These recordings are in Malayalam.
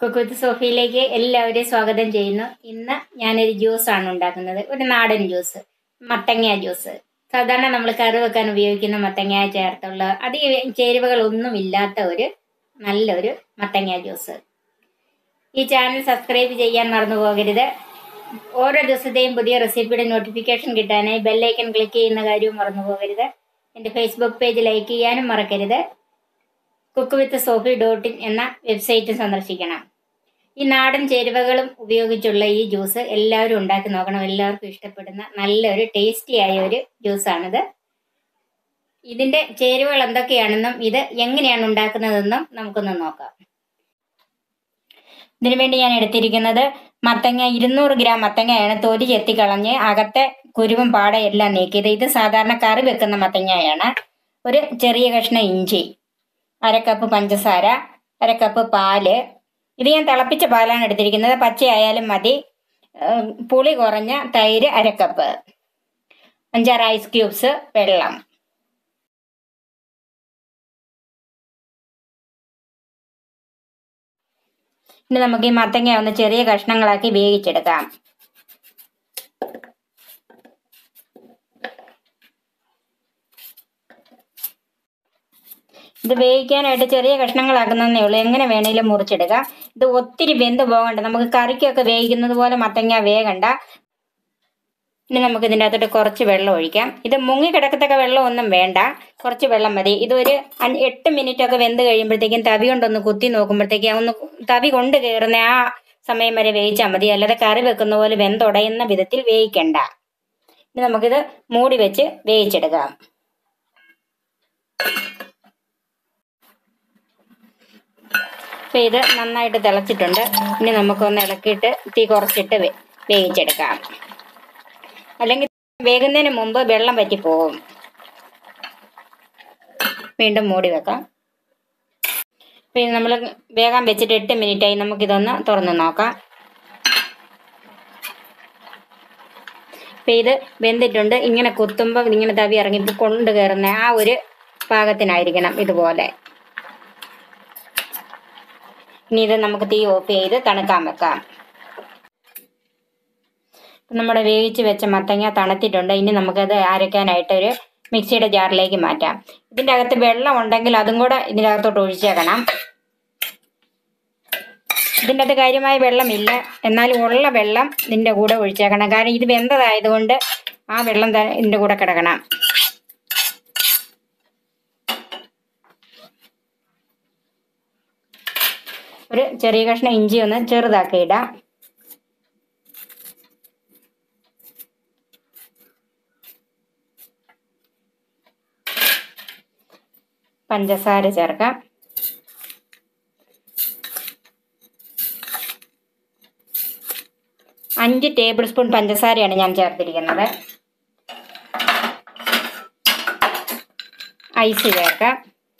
കുക്കുത്ത് സോഫിയിലേക്ക് എല്ലാവരെയും സ്വാഗതം ചെയ്യുന്നു ഇന്ന് ഞാനൊരു ജ്യൂസാണ് ഉണ്ടാക്കുന്നത് ഒരു നാടൻ ജ്യൂസ് മത്തങ്ങ ജ്യൂസ് സാധാരണ നമ്മൾ കറി വെക്കാൻ ഉപയോഗിക്കുന്ന മത്തങ്ങ ചേർത്തുള്ള അധികം ചേരുവകളൊന്നും ഇല്ലാത്ത ഒരു നല്ലൊരു മത്തങ്ങ ജ്യൂസ് ഈ ചാനൽ സബ്സ്ക്രൈബ് ചെയ്യാൻ മറന്നു പോകരുത് ഓരോ ദിവസത്തെയും പുതിയ റെസിപ്പിയുടെ നോട്ടിഫിക്കേഷൻ കിട്ടാനായി ബെല്ലൈക്കൺ ക്ലിക്ക് ചെയ്യുന്ന കാര്യവും മറന്നു പോകരുത് എൻ്റെ ഫേസ്ബുക്ക് പേജ് ലൈക്ക് ചെയ്യാനും മറക്കരുത് cook with Sophie dot in എന്ന വെബ്സൈറ്റ് സന്ദർശിക്കണം ഈ നാടൻ ചേരുവകളും ഉപയോഗിച്ചുള്ള ഈ ജ്യൂസ് എല്ലാവരും ഉണ്ടാക്കി നോക്കണം എല്ലാവർക്കും ഇഷ്ടപ്പെടുന്ന നല്ലൊരു ടേസ്റ്റി ആയ ഒരു ജ്യൂസാണിത് ഇതിന്റെ ചേരുവകൾ എന്തൊക്കെയാണെന്നും ഇത് എങ്ങനെയാണ് ഉണ്ടാക്കുന്നതെന്നും നമുക്കൊന്ന് നോക്കാം ഇതിനു വേണ്ടി ഞാൻ എടുത്തിരിക്കുന്നത് മത്തങ്ങ ഇരുന്നൂറ് ഗ്രാം മത്തങ്ങയാണ് തൊലി ചെത്തിക്കളഞ്ഞ് അകത്തെ കുരുവും പാടയെല്ലാം നീക്കിയത് ഇത് സാധാരണ കറി വെക്കുന്ന മത്തങ്ങയാണ് ഒരു ചെറിയ കഷ്ണം ഇഞ്ചി അര കപ്പ് പഞ്ചസാര അര കപ്പ് പാല് ഇത് ഞാൻ തിളപ്പിച്ച പാലാണ് എടുത്തിരിക്കുന്നത് പച്ചയായാലും മതി ഏം, പുളി കുറഞ്ഞ തൈര് അര കപ്പ് അഞ്ചാറ് ഐസ് ക്യൂബ്സ് വെള്ളം ഇനി നമുക്ക് ഈ മത്തങ്ങ ഒന്ന് ചെറിയ കഷ്ണങ്ങളാക്കി വേവിച്ചെടുക്കാം ഇത് വേവിക്കാനായിട്ട് ചെറിയ കഷ്ണങ്ങളാക്കുന്നതേ ഉള്ളൂ എങ്ങനെ വേണേലും മുറിച്ചെടുക്കുക ഇത് ഒത്തിരി വെന്ത് പോകണ്ട നമുക്ക് കറിക്കൊക്കെ വേവിക്കുന്നത് പോലെ മത്തങ്ങ വേകണ്ട ഇനി നമുക്ക് ഇതിൻ്റെ അകത്തോട്ട് കുറച്ച് വെള്ളം ഒഴിക്കാം ഇത് മുങ്ങി കിടക്കത്തക്ക വെള്ളം ഒന്നും വേണ്ട കുറച്ച് വെള്ളം മതി ഇതൊരു അഞ്ച് എട്ട് മിനിറ്റ് ഒക്കെ വെന്ത് കഴിയുമ്പോഴത്തേക്കും തവി കൊണ്ടൊന്ന് കുത്തി നോക്കുമ്പോഴത്തേക്കും ഒന്ന് തവി കൊണ്ട് കയറുന്ന ആ സമയം വരെ വേവിച്ചാൽ മതി അല്ലാതെ കറി വെക്കുന്ന പോലെ വെന്തുടയുന്ന വിധത്തിൽ വേവിക്കണ്ട ഇനി നമുക്കിത് മൂടി വെച്ച് വേവിച്ചെടുക്കാം അപ്പൊ ഇത് നന്നായിട്ട് തിളച്ചിട്ടുണ്ട് ഇനി നമുക്കൊന്ന് ഇളക്കിയിട്ട് തീ കുറച്ചിട്ട് വേ- വേവിച്ചെടുക്കാം അല്ലെങ്കിൽ വേകുന്നതിന് മുമ്പ് വെള്ളം പറ്റി പോകും വീണ്ടും മൂടി വെക്കാം പിന്നെ നമ്മൾ വേഗം വെച്ചിട്ട് എട്ട് മിനിറ്റ് ആയി നമുക്കിതൊന്ന് തുറന്ന് നോക്കാം അപ്പം ഇത് വെന്തിട്ടുണ്ട് ഇങ്ങനെ കുത്തുമ്പോൾ ഇങ്ങനെ തവി ഇറങ്ങി കൊണ്ട് കയറുന്ന ആ ഒരു പാകത്തിനായിരിക്കണം ഇതുപോലെ ഇനി ഇത് നമുക്ക് തീ ഓഫ് ചെയ്ത് തണുക്കാൻ വെക്കാം നമ്മുടെ വേവിച്ച് വെച്ച മത്തങ്ങ തണുത്തിട്ടുണ്ട് ഇനി നമുക്കത് അരയ്ക്കാനായിട്ട് ഒരു മിക്സിയുടെ ജാറിലേക്ക് മാറ്റാം ഇതിൻ്റെ അകത്ത് വെള്ളം ഉണ്ടെങ്കിൽ അതും കൂടെ ഇതിൻ്റെ അകത്തോട്ട് ഒഴിച്ചേക്കണം ഇതിൻ്റെ അകത്ത് കാര്യമായ വെള്ളമില്ല എന്നാലും ഉള്ള വെള്ളം ഇതിൻ്റെ കൂടെ ഒഴിച്ചേക്കണം കാരണം ഇത് വെന്തതായതുകൊണ്ട് ആ വെള്ളം ത- ഇതിൻ്റെ കൂടെ കിടക്കണം ഒരു ചെറിയ കഷ്ണം ഇഞ്ചി ഒന്ന് ചെറുതാക്കി ഇടാം പഞ്ചസാര ചേർക്കാം അഞ്ച് ടേബിൾ സ്പൂൺ പഞ്ചസാരയാണ് ഞാൻ ചേർത്തിരിക്കുന്നത് ഐസ് ചേർക്കാം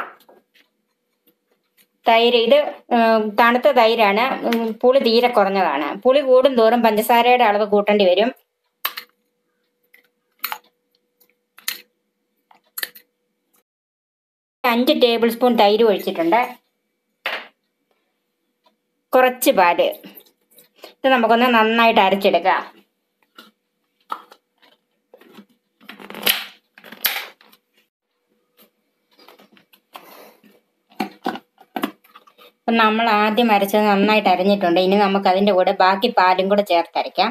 തൈര് ഇത് ഉം, തണുത്ത തൈരാണ് ഉം, പുളി തീരെ കുറഞ്ഞതാണ് പുളി കൂടും തോറും പഞ്ചസാരയുടെ അളവ് കൂട്ടേണ്ടി വരും അഞ്ച് ടേബിൾ സ്പൂൺ തൈര് ഒഴിച്ചിട്ടുണ്ട് കുറച്ച് പാല് ഇത് നമുക്കൊന്ന് നന്നായിട്ട് അരച്ചെടുക്കാം അപ്പം നമ്മൾ ആദ്യം അരച്ചത് നന്നായിട്ട് അരഞ്ഞിട്ടുണ്ട് ഇനി നമുക്ക് അതിൻ്റെ കൂടെ ബാക്കി പാലും കൂടെ ചേർത്തരയ്ക്കാം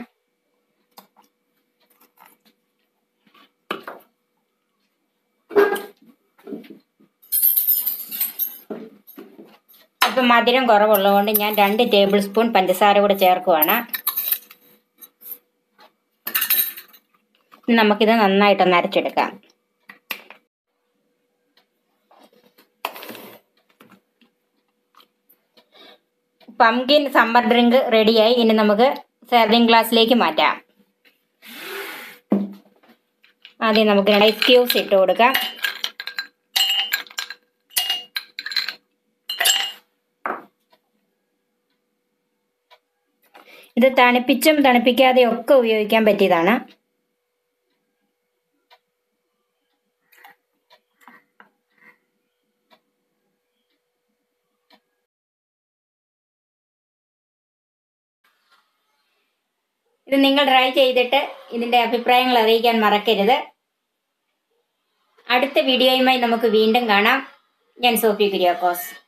അപ്പം മധുരം കുറവുള്ളതുകൊണ്ട് ഞാൻ രണ്ട് ടേബിൾ സ്പൂൺ പഞ്ചസാര കൂടെ ചേർക്കുവാണ് ഇനി നമുക്കിത് നന്നായിട്ടൊന്ന് അരച്ചെടുക്കാം പംകിൻ സമ്മർ ഡ്രിങ്ക് റെഡിയായി ഇനി നമുക്ക് സെർവിങ് ഗ്ലാസ്സിലേക്ക് മാറ്റാം ആദ്യം നമുക്ക് ഐസ് ക്യൂബ്സ് ഇട്ട് കൊടുക്കാം ഇത് തണുപ്പിച്ചും തണുപ്പിക്കാതെയും ഒക്കെ ഉപയോഗിക്കാൻ പറ്റിയതാണ് ഇത് നിങ്ങൾ ട്രൈ ചെയ്തിട്ട് ഇതിൻ്റെ അഭിപ്രായങ്ങൾ അറിയിക്കാൻ മറക്കരുത് അടുത്ത വീഡിയോയുമായി നമുക്ക് വീണ്ടും കാണാം ഞാൻ സോഫി കുര്യാക്കോസ്